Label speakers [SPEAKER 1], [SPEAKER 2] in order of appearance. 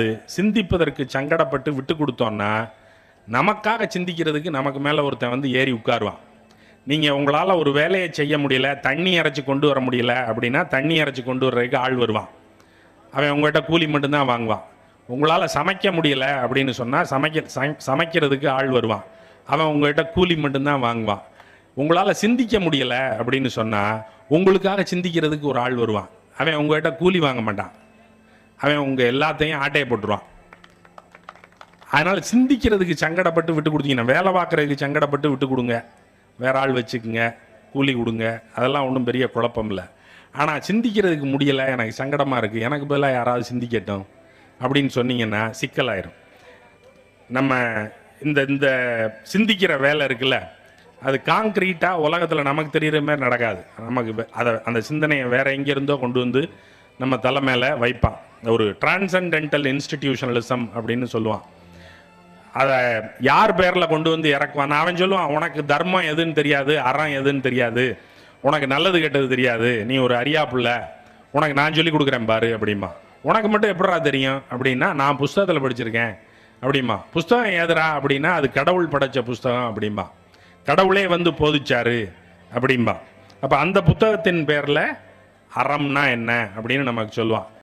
[SPEAKER 1] சிந்திப்பதற்கு சங்கடப்பட்டு விட்டு கொடுத்தோம்னா நமக்காக சிந்திக்கிறதுக்கு நமக்கு மேலே ஒருத்தன் வந்து ஏறி உட்காருவான் நீங்கள் உங்களால் ஒரு வேலையை செய்ய முடியல தண்ணி இறைச்சி கொண்டு வர முடியல அப்படின்னா தண்ணி இறைச்சி கொண்டு வர்றதுக்கு ஆள் வருவான் அவன் உங்கள்கிட்ட கூலி மட்டும்தான் வாங்குவான் உங்களால் சமைக்க முடியல அப்படின்னு சொன்னால் சமைக்க சமை- சமைக்கிறதுக்கு ஆள் வருவான் அவன் உங்கள்கிட்ட கூலி மட்டும்தான் வாங்குவான் உங்களால் சிந்திக்க முடியல அப்படின்னு சொன்னால் உங்களுக்காக சிந்திக்கிறதுக்கு ஒரு ஆள் வருவான் அவன் உங்கள்கிட்ட கூலி வாங்க மாட்டான் அவன் உங்கள் எல்லாத்தையும் ஆட்டையை போட்டுருவான் அதனால் சிந்திக்கிறதுக்கு சங்கடப்பட்டு விட்டு கொடுத்தீங்கன்னா வேலை பார்க்குறதுக்கு சங்கடப்பட்டு விட்டு கொடுங்க வேற ஆள் வச்சுக்குங்க கூலி கொடுங்க அதெல்லாம் ஒன்றும் பெரிய குழப்பம் இல்லை ஆனால் சிந்திக்கிறதுக்கு முடியலை எனக்கு சங்கடமாக இருக்குது எனக்கு பதிலாக யாராவது சிந்திக்கட்டும் அப்படின்னு சொன்னீங்கன்னா சிக்கலாயிரும் நம்ம இந்த இந்த சிந்திக்கிற வேலை இருக்குல்ல அது காங்க்ரீட்டாக உலகத்தில் நமக்கு தெரிகிற மாதிரி நடக்காது நமக்கு வே- அதை அந்த சிந்தனையை வேற எங்கேருந்தோ கொண்டு வந்து நம்ம தலை மேலே வைப்பான் ஒரு டிரான்சென்டென்டல் இன்ஸ்டிடியூஷனலிசம் அப்படின்னு சொல்லுவான் அதை யார் பேரில் கொண்டு வந்து இறக்குவான் அவன் சொல்லுவான் உனக்கு தர்மம் எதுன்னு தெரியாது அறம் எதுன்னு தெரியாது உனக்கு நல்லது கெட்டது தெரியாது நீ ஒரு அரியா புள்ள உனக்கு நான் சொல்லி கொடுக்குறேன் பாரு அப்படிமா உனக்கு மட்டும் எப்படிடா தெரியும் அப்படின்னா நான் புஸ்தகத்தில் படிச்சிருக்கேன் அப்படிமா புஸ்தகம் ஏதுடா அப்படின்னா அது கடவுள் படைச்ச புஸ்தகம் அப்படிம்பா கடவுளே வந்து போதிச்சாரு அப்படிம்பா அப்போ அந்த புத்தகத்தின் பேரில் அறம்னா என்ன அப்படின்னு நமக்கு சொல்லுவான்